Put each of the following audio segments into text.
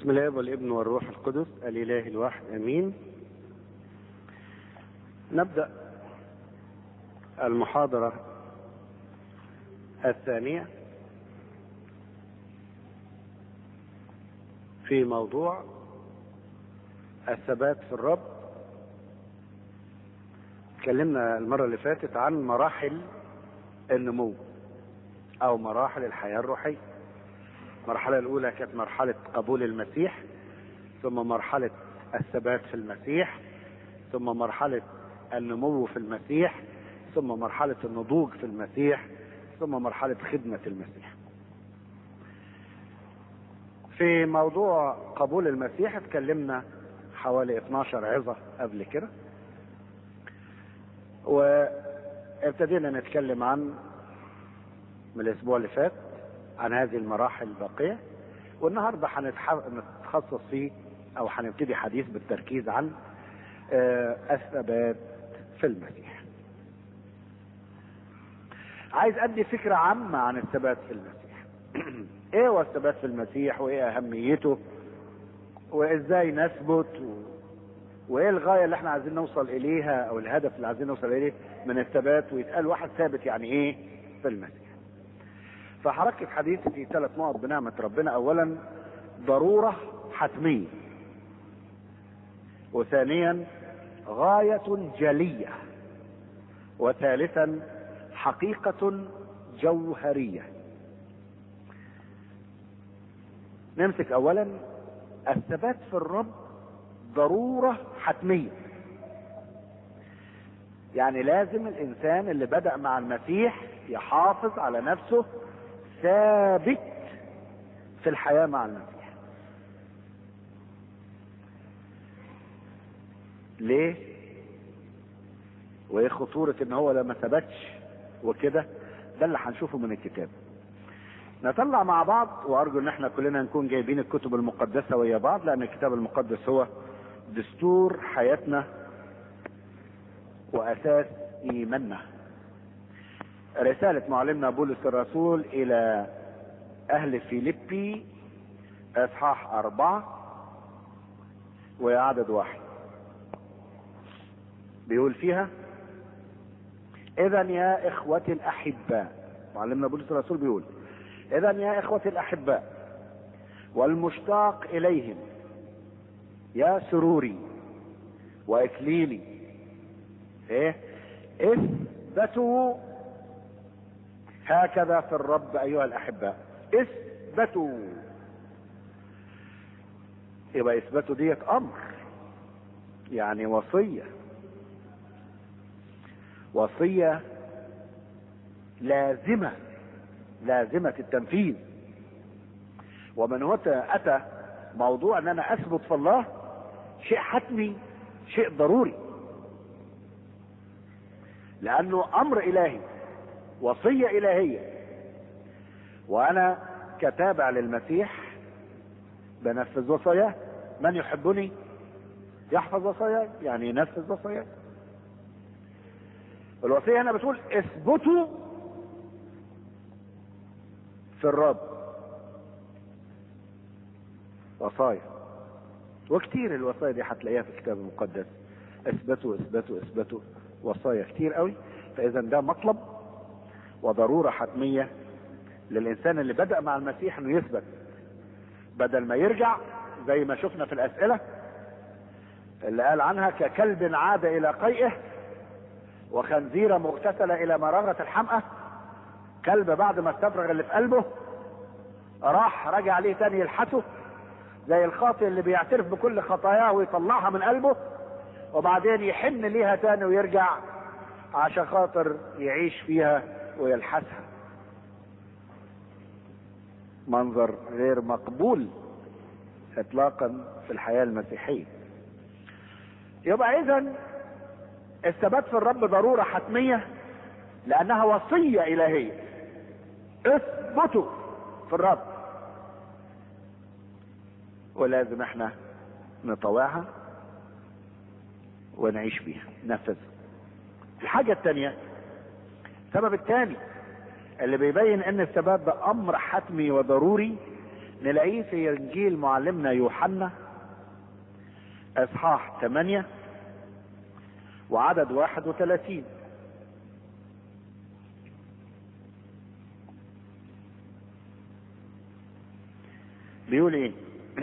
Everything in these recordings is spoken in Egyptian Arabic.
بسم الله والابن والروح القدس الاله الواحد امين نبدا المحاضره الثانيه في موضوع الثبات في الرب اتكلمنا المره اللي فاتت عن مراحل النمو او مراحل الحياه الروحيه المرحلة الأولى كانت مرحلة قبول المسيح ثم مرحلة الثبات في المسيح ثم مرحلة النمو في المسيح ثم مرحلة النضوج في المسيح ثم مرحلة خدمة المسيح في موضوع قبول المسيح اتكلمنا حوالي 12 عظة قبل كده وابتدينا نتكلم عن من الأسبوع اللي فات عن هذه المراحل الباقية والنهاردة هنتخصص فيه أو هنبتدي حديث بالتركيز عن الثبات في المسيح عايز أدي فكرة عامة عن الثبات في المسيح إيه هو الثبات في المسيح وإيه أهميته وإزاي نثبت و... وإيه الغاية اللي إحنا عايزين نوصل إليها أو الهدف اللي عايزين نوصل إليه من الثبات ويتقال واحد ثابت يعني إيه في المسيح فحركة حديثي في ثلاث نقط بنعمة ربنا أولا ضرورة حتمية وثانيا غاية جلية وثالثا حقيقة جوهرية نمسك أولا الثبات في الرب ضرورة حتمية يعني لازم الإنسان اللي بدأ مع المسيح يحافظ على نفسه ثابت في الحياة مع المسيح ليه وايه خطورة ان هو لما ثبتش وكده ده اللي هنشوفه من الكتاب نطلع مع بعض وارجو ان احنا كلنا نكون جايبين الكتب المقدسة ويا بعض لان الكتاب المقدس هو دستور حياتنا واساس ايماننا رسالة معلمنا بولس الرسول إلى أهل فيليبي إصحاح أربعة وعدد واحد بيقول فيها إذا يا إخوتي الأحباء معلمنا بولس الرسول بيقول إذا يا إخوتي الأحباء والمشتاق إليهم يا سروري وإكليلي إيه اثبتوا هكذا في الرب ايها الاحباء اثبتوا يبقى اثبتوا ديت امر يعني وصيه وصيه لازمه لازمه التنفيذ ومن متى اتى موضوع ان انا اثبت في الله شيء حتمي شيء ضروري لانه امر الهي وصية إلهية وأنا كتابع للمسيح بنفذ وصاياه من يحبني يحفظ وصاياي يعني ينفذ وصاياي الوصية هنا بتقول اثبتوا في الرب وصايا وكتير الوصايا دي هتلاقيها في الكتاب المقدس اثبتوا اثبتوا اثبتوا وصايا كتير قوي فاذا ده مطلب وضرورة حتمية للإنسان اللي بدأ مع المسيح إنه يثبت بدل ما يرجع زي ما شفنا في الأسئلة اللي قال عنها ككلب عاد إلى قيئه وخنزيرة مغتسلة إلى مرارة الحمأة كلب بعد ما استفرغ اللي في قلبه راح رجع ليه تاني يلحسه زي الخاطئ اللي بيعترف بكل خطاياه ويطلعها من قلبه وبعدين يحن ليها تاني ويرجع عشان خاطر يعيش فيها ويلحسها منظر غير مقبول اطلاقا في الحياة المسيحية يبقى اذا الثبات في الرب ضرورة حتمية لانها وصية الهية اثبتوا في الرب ولازم احنا نطوعها ونعيش بيها ننفذها الحاجة الثانية السبب الثاني اللي بيبين ان الثبات ده امر حتمي وضروري نلاقيه في انجيل معلمنا يوحنا اصحاح 8 وعدد 31 بيقول ايه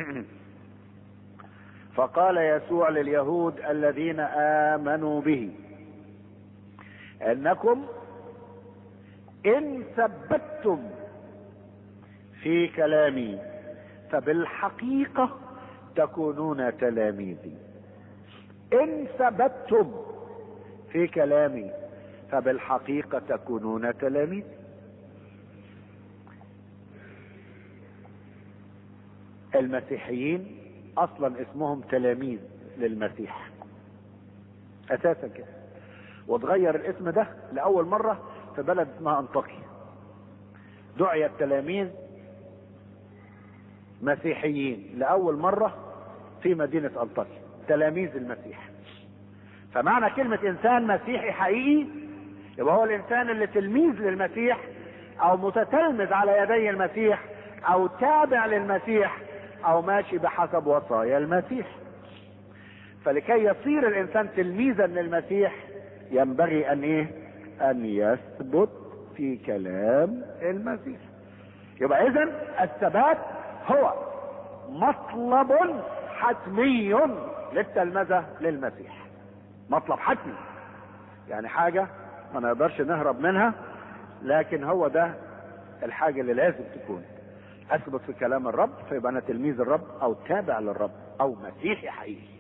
فقال يسوع لليهود الذين امنوا به انكم ان ثبتتم في كلامي فبالحقيقه تكونون تلاميذي ان ثبتتم في كلامي فبالحقيقه تكونون تلاميذي المسيحيين اصلا اسمهم تلاميذ للمسيح اساسا كده وتغير الاسم ده لاول مره في بلد اسمها انطاكيا دعي التلاميذ مسيحيين لاول مره في مدينه انطاكيا تلاميذ المسيح فمعنى كلمه انسان مسيحي حقيقي يبقى هو الانسان اللي تلميذ للمسيح او متتلمذ على يدي المسيح او تابع للمسيح او ماشي بحسب وصايا المسيح فلكي يصير الانسان تلميذا للمسيح ينبغي ان ايه ان يثبت في كلام المسيح يبقى اذا الثبات هو مطلب حتمي للتلمذة للمسيح مطلب حتمي يعني حاجة ما نقدرش نهرب منها لكن هو ده الحاجة اللي لازم تكون اثبت في كلام الرب فيبقى انا تلميذ الرب او تابع للرب او مسيحي حقيقي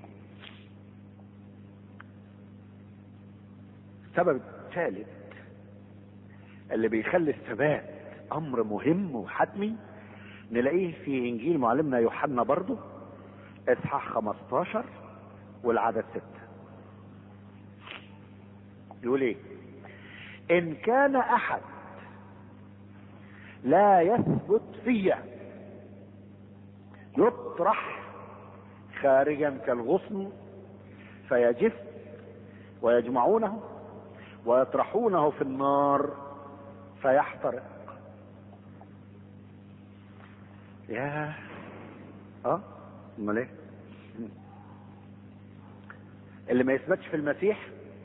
السبب الثالث اللي بيخلي الثبات امر مهم وحتمي نلاقيه في انجيل معلمنا يوحنا برضه اصحاح 15 والعدد 6 يقول ايه ان كان احد لا يثبت فيا يطرح خارجا كالغصن فيجف ويجمعونه ويطرحونه في النار فيحترق يا اه امال ايه اللي ما يثبتش في المسيح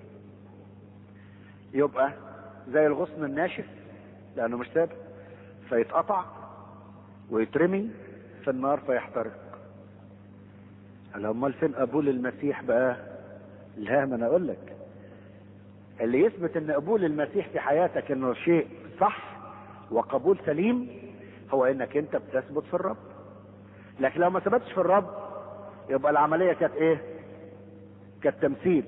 يبقى زي الغصن الناشف لانه مش ثابت فيتقطع ويترمي في النار فيحترق قال امال فين قبول المسيح بقى لا ما انا اقول لك اللي يثبت ان قبول المسيح في حياتك انه شيء صح وقبول سليم هو انك انت بتثبت في الرب لكن لو ما ثبتش في الرب يبقى العمليه كانت ايه كانت تمثيل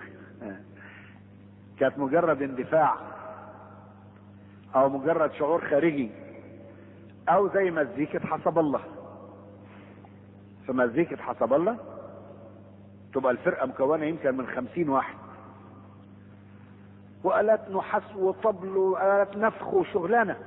كانت مجرد اندفاع او مجرد شعور خارجي او زي مزيكة حسب الله في مزيكة حسب الله تبقى الفرقة مكونة يمكن من خمسين واحد وآلات نحاس وطبل وآلات نفخ وشغلانة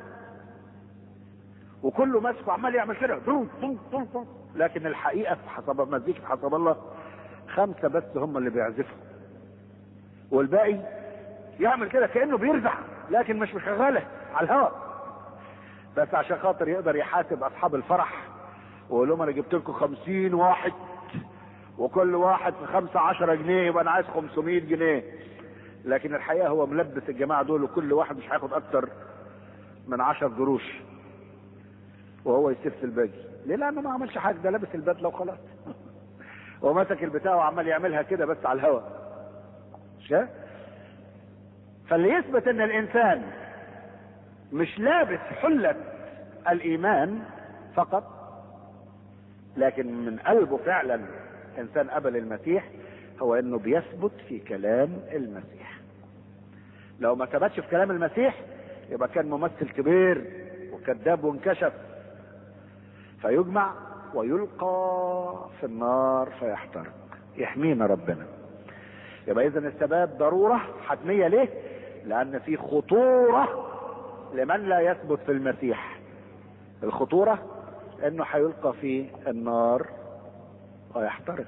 وكله ماسك وعمال يعمل كده لكن الحقيقة في حسب مزيكة حسب الله خمسة بس هم اللي بيعزفوا والباقي يعمل كده كأنه بيرزع لكن مش مشغلة على الهواء بس عشان خاطر يقدر يحاسب اصحاب الفرح ويقول لهم انا جبت لكم خمسين واحد وكل واحد في خمسة عشرة جنيه يبقى انا عايز خمسمائة جنيه لكن الحقيقة هو ملبس الجماعة دول وكل واحد مش هياخد اكتر من عشر قروش وهو يسف الباقي ليه لانه ما عملش حاجة ده لابس البدلة وخلاص هو مسك البتاع وعمال يعملها كده بس على الهواء مش كده؟ فاللي يثبت ان الانسان مش لابس حلة الايمان فقط لكن من قلبه فعلا انسان قبل المسيح هو انه بيثبت في كلام المسيح لو ما ثبتش في كلام المسيح يبقى كان ممثل كبير وكذاب وانكشف فيجمع ويلقى في النار فيحترق يحمينا ربنا يبقى اذا الثبات ضروره حتميه ليه لان في خطوره لمن لا يثبت في المسيح الخطوره انه هيلقى في النار ويحترق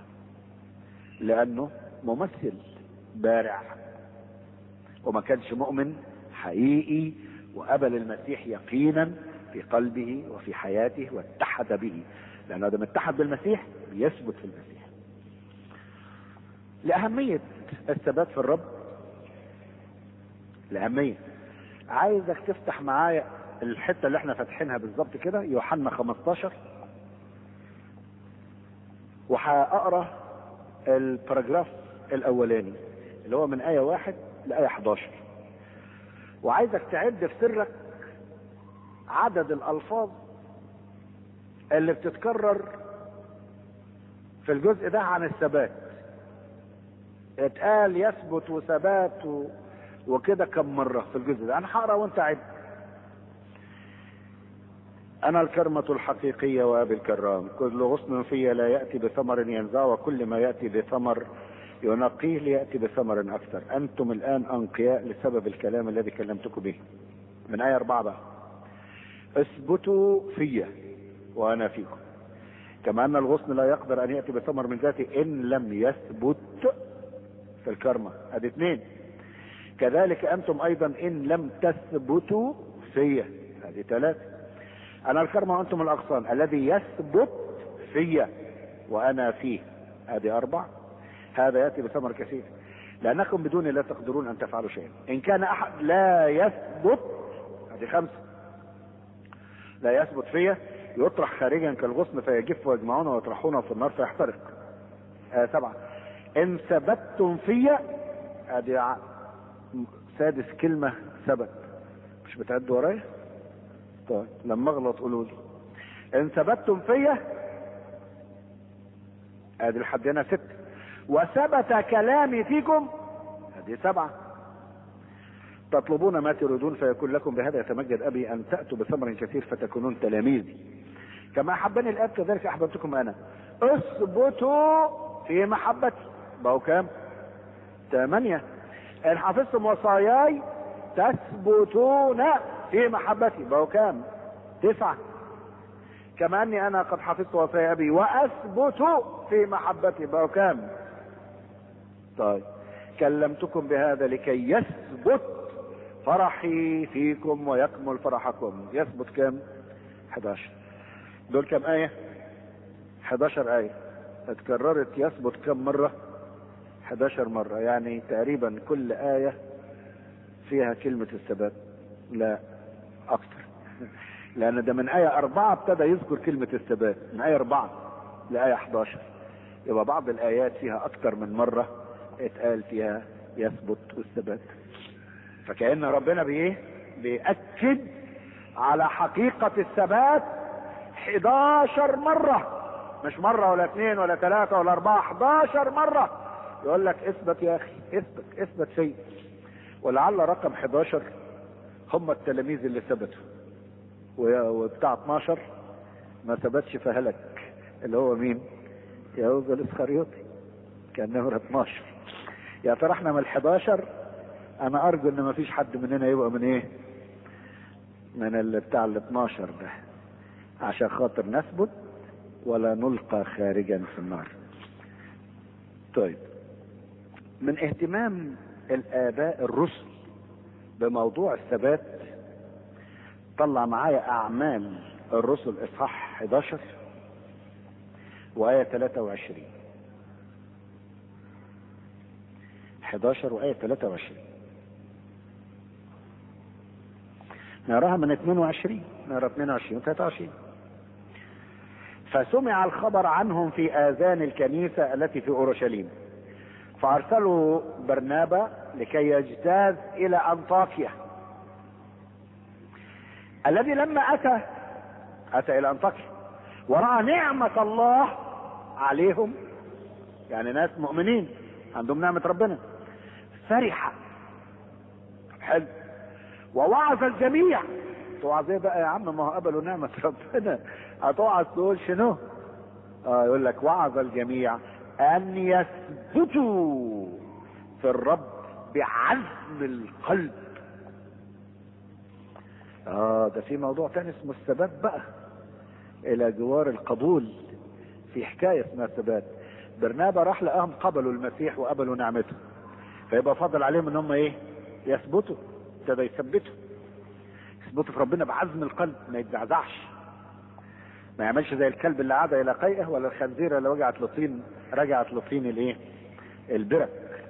لانه ممثل بارع وما كانش مؤمن حقيقي وقبل المسيح يقينا في قلبه وفي حياته واتحد به لأنه ده اتحد بالمسيح يثبت في المسيح لأهمية الثبات في الرب لأهمية عايزك تفتح معايا الحتة اللي احنا فاتحينها بالظبط كده يوحنا 15 وهقرا الباراجراف الاولاني اللي هو من آية واحد لآية 11 وعايزك تعد في سرك عدد الألفاظ اللي بتتكرر في الجزء ده عن الثبات اتقال يثبت وثبات و... وكده كم مرة في الجزء ده انا هقرا وانت عد انا الكرمة الحقيقية وابي الكرام كل غصن في لا يأتي بثمر ينزع وكل ما يأتي بثمر ينقيه ليأتي بثمر اكثر انتم الان انقياء لسبب الكلام الذي كلمتكم به من آية أربعة بقى اثبتوا فيا وانا فيكم كما ان الغصن لا يقدر ان يأتي بثمر من ذاته ان لم يثبت في الكرمة ادي اثنين كذلك انتم ايضا ان لم تثبتوا فيا هذه ثلاثة انا الكرمة وانتم الاغصان الذي يثبت فيا وانا فيه هذه اربع هذا ياتي بثمر كثير لانكم بدون لا تقدرون ان تفعلوا شيئا ان كان احد لا يثبت هذه خمسة لا يثبت فيا يطرح خارجا كالغصن فيجف ويجمعونه ويطرحونه في النار فيحترق آه سبعة ان ثبتتم فيا ادي سادس كلمة ثبت مش بتعد ورايا طيب لما اغلط قولوا لي ان ثبتتم فيا ادي لحد هنا ست وثبت كلامي فيكم ادي سبعة تطلبون ما تريدون فيكون لكم بهذا يتمجد ابي ان تاتوا بثمر كثير فتكونون تلاميذي كما احبني الاب كذلك احببتكم انا اثبتوا في محبتي بقوا كام ثمانية ان حفظتم وصاياي تثبتون في محبتي بقوا كام تسعة كما اني انا قد حفظت وصايا ابي واثبت في محبتي بقوا كام طيب كلمتكم بهذا لكي يثبت فرحي فيكم ويكمل فرحكم يثبت كم 11 دول كم آية 11 آية اتكررت يثبت كم مرة 11 مرة يعني تقريبا كل آية فيها كلمة الثبات لا أكثر لأن ده من آية أربعة ابتدى يذكر كلمة الثبات من آية أربعة لآية 11 يبقى بعض الآيات فيها أكثر من مرة اتقال فيها يثبت والثبات فكأن ربنا بإيه بيأكد على حقيقة الثبات 11 مرة مش مرة ولا اثنين ولا ثلاثة ولا أربعة 11 مرة يقول لك اثبت يا أخي اثبت اثبت فيا ولعل رقم 11 هم التلاميذ اللي ثبتوا وبتاع 12 ما ثبتش فهلك اللي هو مين؟ يهوذا الاسخريوطي كان نمرة 12 يا ترى احنا من ال 11 انا ارجو ان ما فيش حد مننا يبقى من ايه؟ من اللي بتاع ال 12 ده عشان خاطر نثبت ولا نلقى خارجا في النار. طيب من اهتمام الاباء الرسل بموضوع الثبات طلع معايا اعمال الرسل اصحاح 11 وآية 23 11 وآية 23 نراها من 22 نرى 22 و 23 فسمع الخبر عنهم في آذان الكنيسة التي في أورشليم فأرسلوا برنابا لكي يجتاز إلى أنطاكيا الذي لما أتى أتى إلى أنطاكيا ورأى نعمة الله عليهم يعني ناس مؤمنين عندهم نعمة ربنا فرح حلو ووعظ الجميع توعظ ايه بقى يا عم ما هو قبلوا نعمة ربنا هتوعظ تقول شنو اه يقول لك وعظ الجميع ان يثبتوا في الرب بعزم القلب اه ده في موضوع تاني اسمه الثبات بقى الى جوار القبول في حكاية اسمها الثبات برنابا راح لقاهم قبلوا المسيح وقبلوا نعمته فيبقى فاضل عليهم ان هم ايه يثبتوا ابتدى يثبتوا يثبتوا في ربنا بعزم القلب ما يتزعزعش ما يعملش زي الكلب اللي عاد الى قيئه ولا الخنزيره اللي وجعت لطين رجعت لطين الايه البرك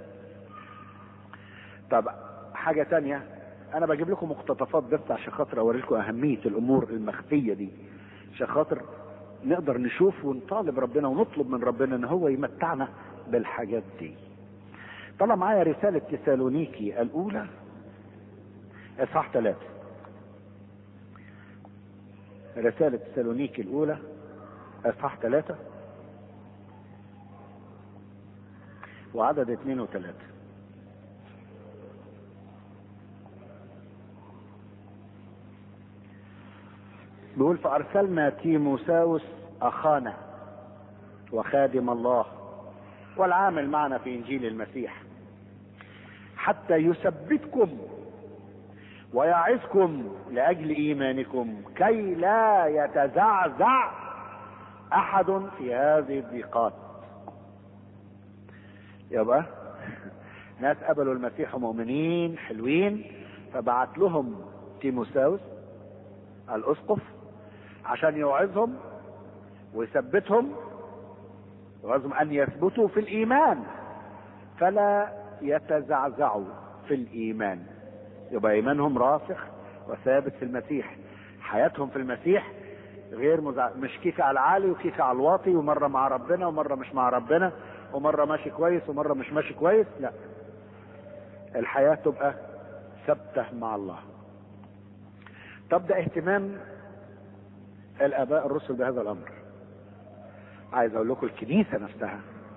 طب حاجة تانية انا بجيب لكم مقتطفات بس عشان خاطر اوري لكم اهمية الامور المخفية دي عشان خاطر نقدر نشوف ونطالب ربنا ونطلب من ربنا ان هو يمتعنا بالحاجات دي طلع معايا رسالة تسالونيكي الاولى اصحاح ثلاثة رسالة تسالونيكي الاولى اصحاح ثلاثة وعدد اثنين وثلاثة بيقول فأرسلنا تيموساوس أخانا وخادم الله والعامل معنا في إنجيل المسيح حتى يثبتكم ويعظكم لأجل إيمانكم كي لا يتزعزع أحد في هذه الضيقات يبقى ناس قبلوا المسيح مؤمنين حلوين فبعت لهم تيموساوس الاسقف عشان يوعظهم ويثبتهم يوعظهم ان يثبتوا في الايمان فلا يتزعزعوا في الايمان يبقى ايمانهم راسخ وثابت في المسيح حياتهم في المسيح غير مزع... مش كيكة على العالي وكيكة على الواطي ومرة مع ربنا ومرة مش مع ربنا ومرة ماشي كويس ومرة مش ماشي كويس لا الحياة تبقى ثابتة مع الله تبدأ اهتمام الآباء الرسل بهذا الأمر عايز أقول لكم الكنيسة نفسها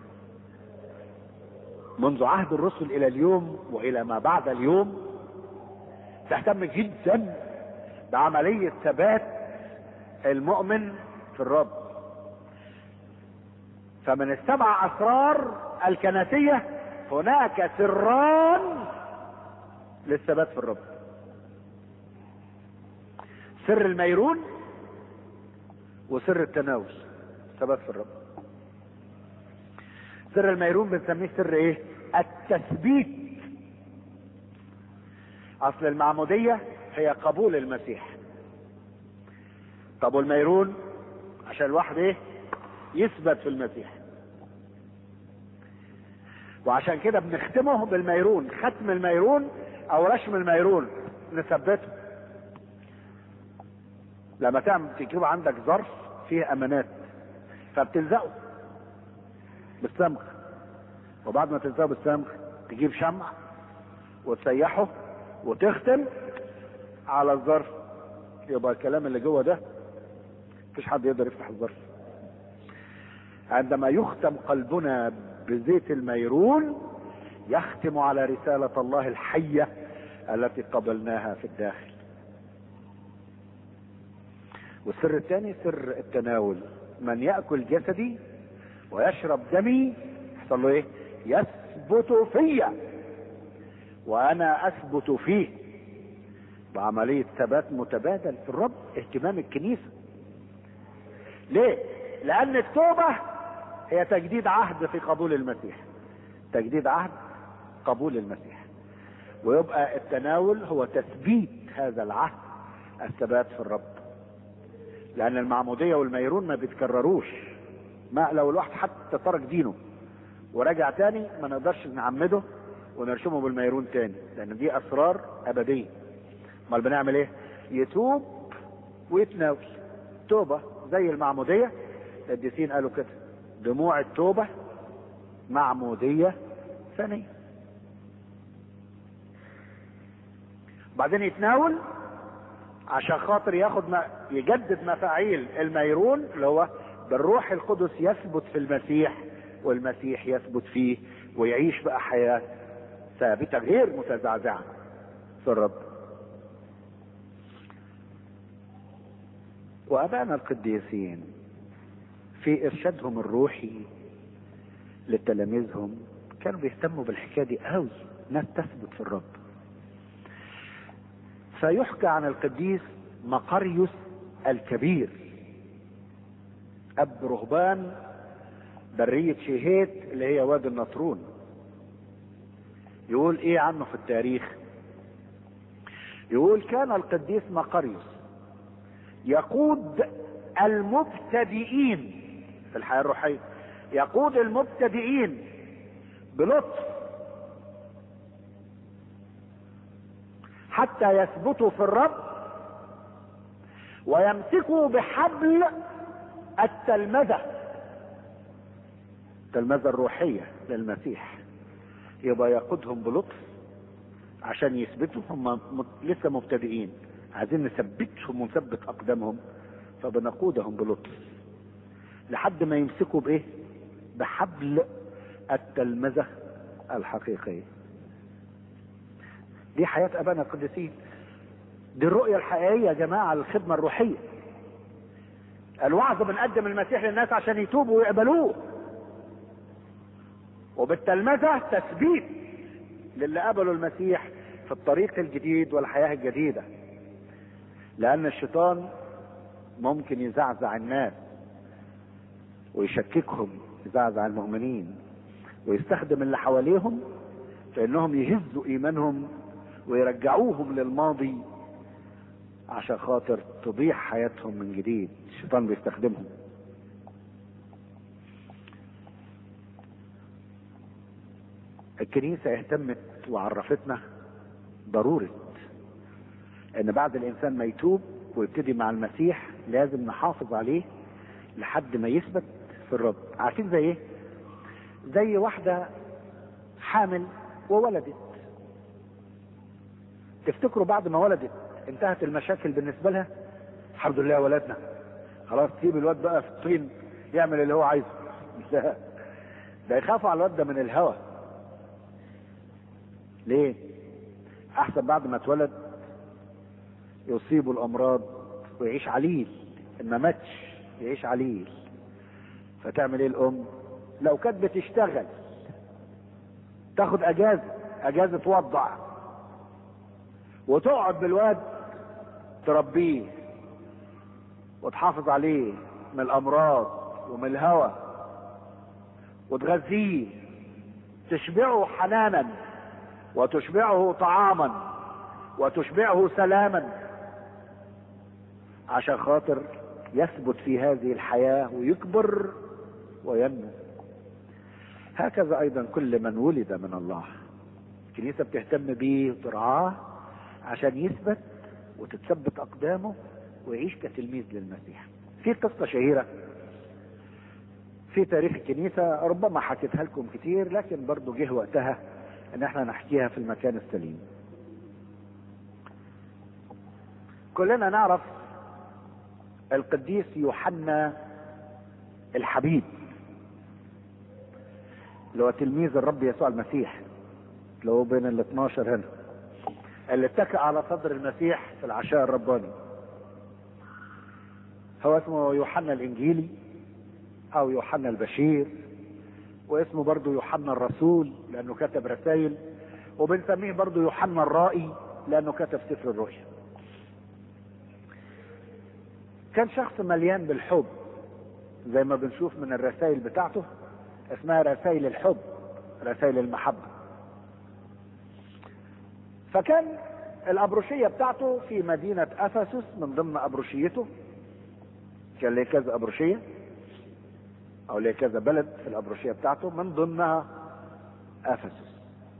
منذ عهد الرسل إلى اليوم وإلى ما بعد اليوم تهتم جدا بعملية ثبات المؤمن في الرب فمن السبع أسرار الكنسية هناك سران للثبات في الرب سر الميرون وسر التناول ثبات في الرب سر الميرون بنسميه سر ايه التثبيت اصل المعمودية هي قبول المسيح طب والميرون عشان الواحد ايه يثبت في المسيح وعشان كده بنختمه بالميرون ختم الميرون او رشم الميرون نثبته لما تعمل تجيب عندك ظرف فيه امانات فبتلزقه بالصمغ وبعد ما تلزقه بالصمغ تجيب شمع وتسيحه وتختم على الظرف يبقى الكلام اللي جوه ده مفيش حد يقدر يفتح الظرف عندما يختم قلبنا بزيت الميرون يختم على رسالة الله الحية التي قبلناها في الداخل والسر الثاني سر التناول من يأكل جسدي ويشرب دمي يحصل له ايه يثبت فيا وانا اثبت فيه بعملية ثبات متبادل في الرب اهتمام الكنيسة ليه لان التوبة هي تجديد عهد في قبول المسيح تجديد عهد قبول المسيح ويبقى التناول هو تثبيت هذا العهد الثبات في الرب لان المعمودية والميرون ما بيتكرروش ما لو الواحد حتى ترك دينه ورجع تاني ما نقدرش نعمده ونرشمه بالميرون تاني لان دي اسرار ابدية امال بنعمل ايه يتوب ويتناول توبة زي المعمودية القديسين قالوا كده دموع التوبة معمودية ثانية بعدين يتناول عشان خاطر ياخد ما يجدد مفاعيل الميرون اللي هو بالروح القدس يثبت في المسيح والمسيح يثبت فيه ويعيش بقى حياة ثابتة غير متزعزعة في الرب وأبانا القديسين في إرشادهم الروحي لتلاميذهم كانوا بيهتموا بالحكاية دي قوي ناس تثبت في الرب فيحكى عن القديس مقريوس الكبير أب رهبان برية شيهيت اللي هي وادي النطرون يقول ايه عنه في التاريخ يقول كان القديس مقريوس يقود المبتدئين في الحياة الروحية يقود المبتدئين بلطف حتى يثبتوا في الرب ويمسكوا بحبل التلمذة التلمذة الروحية للمسيح يبقى يقودهم بلطف عشان يثبتوا هم لسه مبتدئين عايزين نثبتهم ونثبت اقدامهم فبنقودهم بلطف لحد ما يمسكوا بايه بحبل التلمذة الحقيقية دي حياة ابانا القديسين دي الرؤية الحقيقية يا جماعة للخدمة الروحية الوعظ بنقدم المسيح للناس عشان يتوبوا ويقبلوه وبالتلمذة تثبيت للي قبلوا المسيح في الطريق الجديد والحياة الجديدة لأن الشيطان ممكن يزعزع الناس ويشككهم يزعزع المؤمنين ويستخدم اللي حواليهم في انهم يهزوا ايمانهم ويرجعوهم للماضي عشان خاطر تضيع حياتهم من جديد الشيطان بيستخدمهم الكنيسة اهتمت وعرفتنا ضرورة ان بعد الانسان ما يتوب ويبتدي مع المسيح لازم نحافظ عليه لحد ما يثبت في الرب عارفين زي ايه زي واحدة حامل وولدت تفتكروا بعد ما ولدت انتهت المشاكل بالنسبة لها الحمد لله ولدنا خلاص تسيب الواد بقى في الطين يعمل اللي هو عايزه لا ده يخافوا على الواد ده من الهوى ليه احسن بعد ما اتولد يصيبه الامراض ويعيش عليل ان ما ماتش يعيش عليل فتعمل ايه الام لو كانت بتشتغل تاخد اجازه اجازه وضع وتقعد بالواد تربيه وتحافظ عليه من الامراض ومن الهوى وتغذيه تشبعه حنانا وتشبعه طعاما وتشبعه سلاما عشان خاطر يثبت في هذه الحياة ويكبر وينمو هكذا ايضا كل من ولد من الله الكنيسة بتهتم بيه وترعاه عشان يثبت وتتثبت اقدامه ويعيش كتلميذ للمسيح في قصة شهيرة في تاريخ الكنيسة ربما حكيتها لكم كتير لكن برضو جه وقتها ان احنا نحكيها في المكان السليم كلنا نعرف القديس يوحنا الحبيب اللي هو تلميذ الرب يسوع المسيح اللي هو بين ال 12 هنا اللي اتكأ على صدر المسيح في العشاء الرباني هو اسمه يوحنا الانجيلي او يوحنا البشير واسمه برضه يوحنا الرسول لانه كتب رسائل وبنسميه برضه يوحنا الرائي لانه كتب سفر الرؤيا كان شخص مليان بالحب زي ما بنشوف من الرسائل بتاعته اسمها رسائل الحب رسائل المحبة فكان الأبروشية بتاعته في مدينة أفسس من ضمن أبروشيته كان ليه كذا أبروشية أو ليه كذا بلد في الأبروشية بتاعته من ضمنها أفسس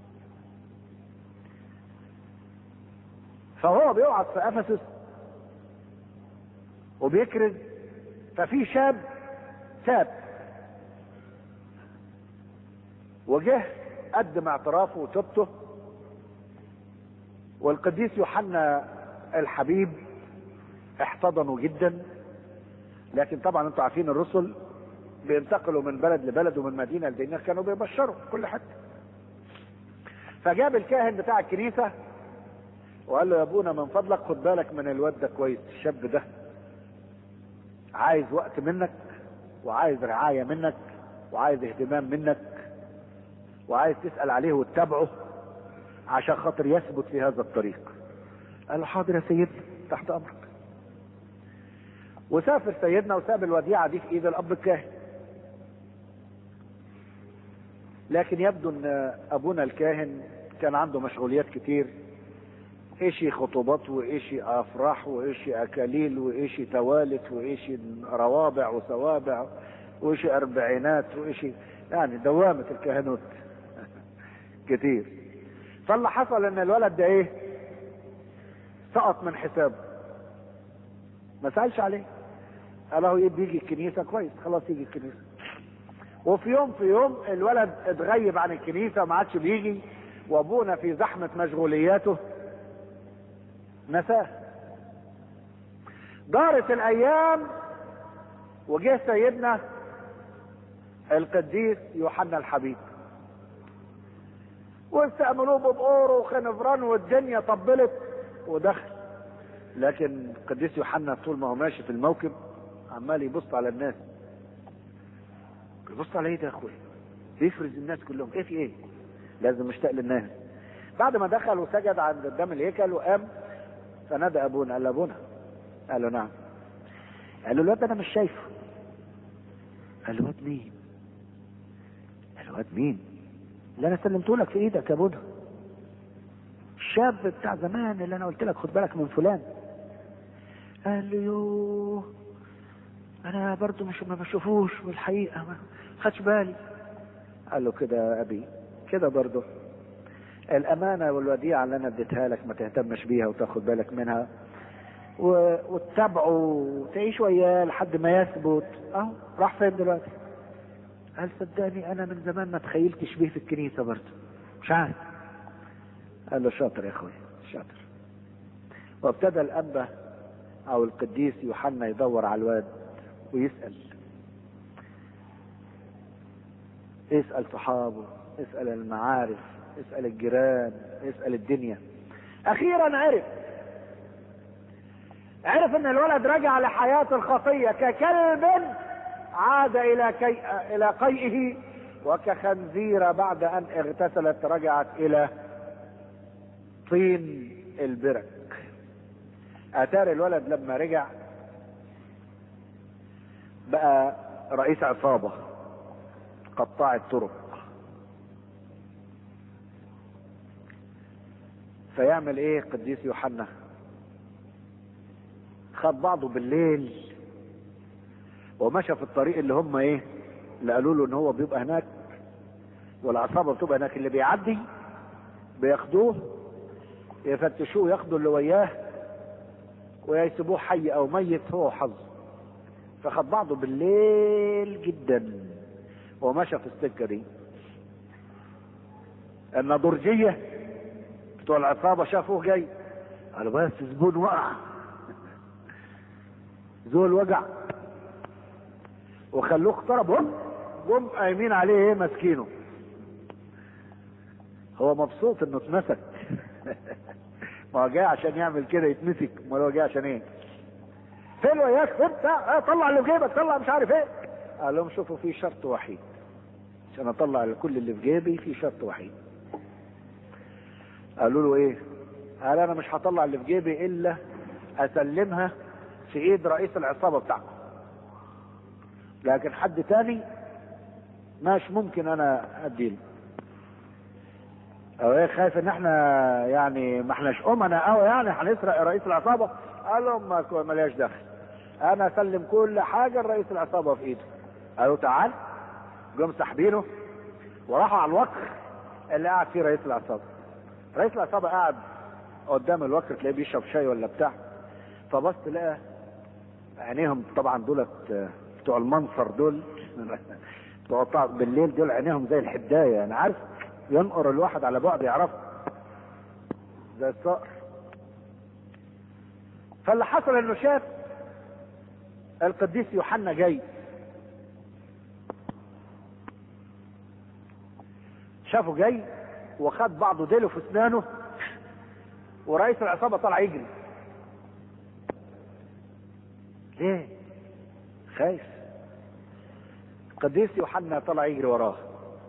فهو بيقعد في أفسس وبيكرز ففي شاب تاب وجه قدم اعترافه وتوبته والقديس يوحنا الحبيب احتضنوا جدا لكن طبعا انتوا عارفين الرسل بينتقلوا من بلد لبلد ومن مدينه لمدينه كانوا بيبشروا في كل حته فجاب الكاهن بتاع الكنيسه وقال له يا ابونا من فضلك خد بالك من الواد ده كويس الشاب ده عايز وقت منك وعايز رعايه منك وعايز اهتمام منك وعايز تسال عليه وتتابعه عشان خاطر يثبت في هذا الطريق قال له حاضر يا سيدي تحت امرك وسافر سيدنا وساب الوديعه دي في ايد الاب الكاهن لكن يبدو ان ابونا الكاهن كان عنده مشغوليات كتير ايشي خطوبات وايشي افراح وايشي اكاليل وايشي توالت وايشي روابع وسوابع وايشي اربعينات وايشي يعني دوامة الكهنوت كتير فاللي حصل ان الولد ده ايه سقط من حسابه ما سألش عليه قال له ايه بيجي الكنيسة كويس خلاص يجي الكنيسة وفي يوم في يوم الولد اتغيب عن الكنيسة ما عادش بيجي وابونا في زحمة مشغولياته نساه دارت الايام وجه سيدنا القديس يوحنا الحبيب واستقبلوه ببقور وخنفران والدنيا طبلت ودخل لكن القديس يوحنا طول ما هو ماشي في الموكب عمال يبص على الناس يبص على ايه ده يا اخويا بيفرز الناس كلهم ايه في ايه لازم مشتاق للناس بعد ما دخل وسجد عند قدام الهيكل وقام فنادى ابونا قال له ابونا قال له نعم قال له الواد انا مش شايفه قال له واد مين قال له واد مين اللي انا سلمته لك في ايدك يا ابونا الشاب بتاع زمان اللي انا قلت لك خد بالك من فلان قال له يوه انا برضو مش ما بشوفوش والحقيقه ما خدش بالي قال له كده يا ابي كده برضو الامانه والوديعه اللي انا اديتها لك ما تهتمش بيها وتاخد بالك منها و... وتتابعه وتعيش وياه لحد ما يثبت اهو راح فين دلوقتي قال صدقني انا من زمان ما تخيلتش بيه في الكنيسه برضه مش عارف قال له شاطر يا اخويا شاطر وابتدى الانبا او القديس يوحنا يدور على الواد ويسال يسال صحابه يسال المعارف يسال الجيران يسال الدنيا اخيرا عرف عرف ان الولد رجع لحياة الخطية ككلب عاد الى كي... الى قيئه وكخنزيرة بعد ان اغتسلت رجعت الى طين البرك اتار الولد لما رجع بقى رئيس عصابة قطاع الطرق فيعمل ايه قديس يوحنا خد بعضه بالليل ومشى في الطريق اللي هم ايه اللي قالوا له ان هو بيبقى هناك والعصابه بتبقى هناك اللي بيعدي بياخدوه يفتشوه ياخدوا اللي وياه ويسيبوه حي او ميت هو وحظه فخد بعضه بالليل جدا ومشى في السكه دي النضرجيه بتوع العصابه شافوه جاي قالوا بس زبون وقع زول وجع وخلوه اقترب هم جم قايمين عليه ايه ماسكينه هو مبسوط انه اتمسك ما هو جاي عشان يعمل كده يتمسك امال هو جاي عشان ايه فين وياك انت اه طلع اللي في جيبك طلع مش عارف ايه قال لهم شوفوا في شرط وحيد عشان اطلع كل اللي في جيبي في شرط وحيد قالوا له ايه قال انا مش هطلع اللي في جيبي الا اسلمها في ايد رئيس العصابة بتاعكم لكن حد تاني مش ممكن انا اديله او ايه خايف ان احنا يعني ما احناش امنا قوي يعني هنسرق رئيس العصابة قال لهم ما ملياش دخل انا اسلم كل حاجة لرئيس العصابة في ايده قالوا تعال جم ساحبينه وراحوا على الوكر اللي قاعد فيه رئيس العصابة رئيس العصابة قاعد قدام الوكر تلاقيه بيشرب شاي ولا بتاع فبص لقى عينيهم طبعا دولت بتوع المنصر دول بتوع بالليل دول عينيهم زي الحداية انا عارف ينقر الواحد على بعد يعرف زي الصقر فاللي حصل انه شاف القديس يوحنا جاي شافه جاي وخد بعضه ديله في اسنانه ورئيس العصابة طلع يجري ليه خايف القديس يوحنا طلع يجري وراه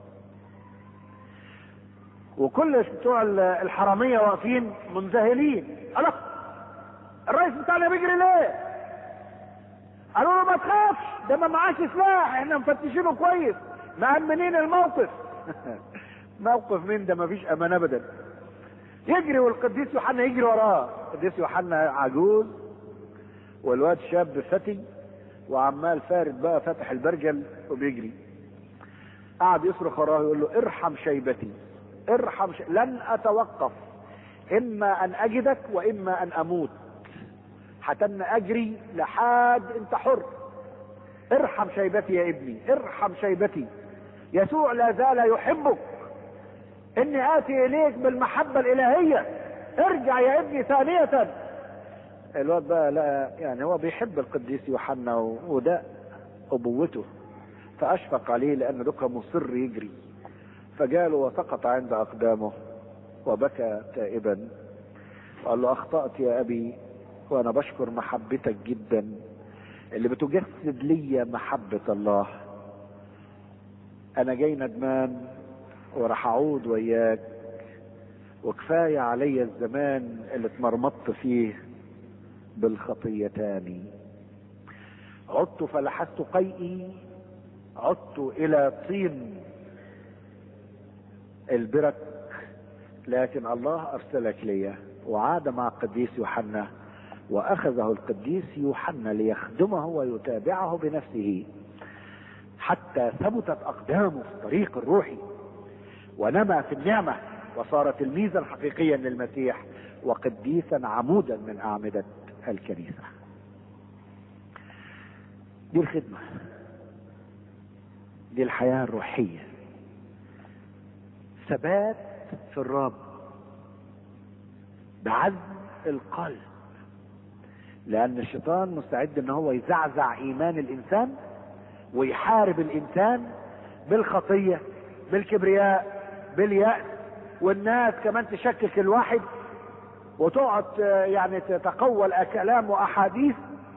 وكل بتوع الحرامية واقفين منذهلين الله الرئيس بتاعنا بيجري ليه قالوا له ما تخافش ده ما معاش سلاح احنا مفتشينه كويس مأمنين الموقف موقف مين ده ما فيش امان ابدا يجري والقديس يوحنا يجري وراه القديس يوحنا عجوز والواد شاب فتي وعمال فارد بقى فاتح البرجل وبيجري قعد يصرخ وراه يقول له ارحم شيبتي ارحم ش... لن اتوقف اما ان اجدك واما ان اموت حتى اجري لحد انت حر ارحم شيبتي يا ابني ارحم شيبتي يسوع لا زال يحبك اني اتي اليك بالمحبة الالهية ارجع يا ابني ثانية الواد بقى لا يعني هو بيحب القديس يوحنا وده ابوته فاشفق عليه لان لوكا مصر يجري فجاله وسقط عند اقدامه وبكى تائبا قال له اخطأت يا ابي وانا بشكر محبتك جدا اللي بتجسد لي محبة الله انا جاي ندمان وراح اعود وياك وكفاية علي الزمان اللي اتمرمطت فيه بالخطيتان عدت فلحست قيئي عدت الى طين البرك لكن الله ارسلك لي وعاد مع القديس يوحنا واخذه القديس يوحنا ليخدمه ويتابعه بنفسه حتى ثبتت اقدامه في الطريق الروحي ونما في النعمه وصار تلميذا حقيقيا للمسيح وقديسا عمودا من اعمده الكنيسه دي الخدمه دي الحياه الروحيه ثبات في الرب بعزم القلب لان الشيطان مستعد ان هو يزعزع ايمان الانسان ويحارب الانسان بالخطيه بالكبرياء باليأس والناس كمان تشكك الواحد وتقعد يعني تتقول كلام واحاديث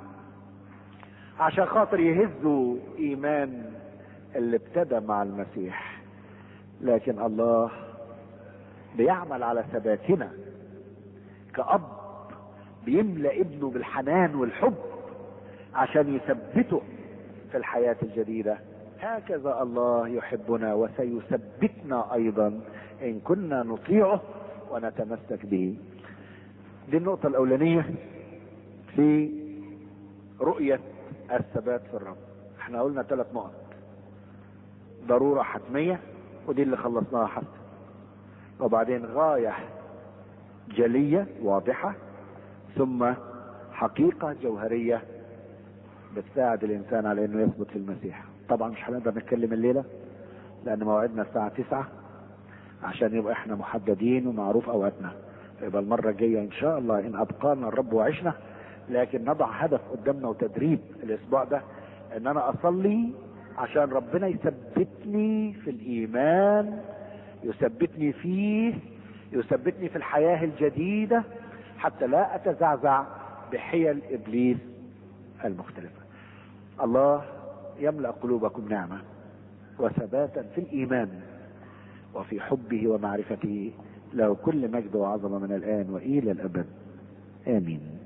عشان خاطر يهزوا ايمان اللي ابتدى مع المسيح لكن الله بيعمل على ثباتنا كأب بيملى ابنه بالحنان والحب عشان يثبته في الحياة الجديدة هكذا الله يحبنا وسيثبتنا ايضا ان كنا نطيعه ونتمسك به دي النقطة الاولانية في رؤية الثبات في الرب احنا قلنا ثلاث نقط ضرورة حتمية ودي اللي خلصناها حتى وبعدين غاية جلية واضحة ثم حقيقة جوهرية بتساعد الانسان على انه يثبت في المسيح طبعا مش هنقدر نتكلم الليلة لان موعدنا الساعة تسعة عشان يبقى احنا محددين ومعروف اوقاتنا يبقى المرة الجاية ان شاء الله ان ابقانا الرب وعشنا لكن نضع هدف قدامنا وتدريب الاسبوع ده ان انا اصلي عشان ربنا يثبتني في الايمان يثبتني فيه يثبتني في الحياة الجديدة حتى لا اتزعزع بحيل ابليس المختلفة الله يملأ قلوبكم نعمة وثباتا في الايمان وفي حبه ومعرفته له كل مجد وعظمة من الان والى الابد امين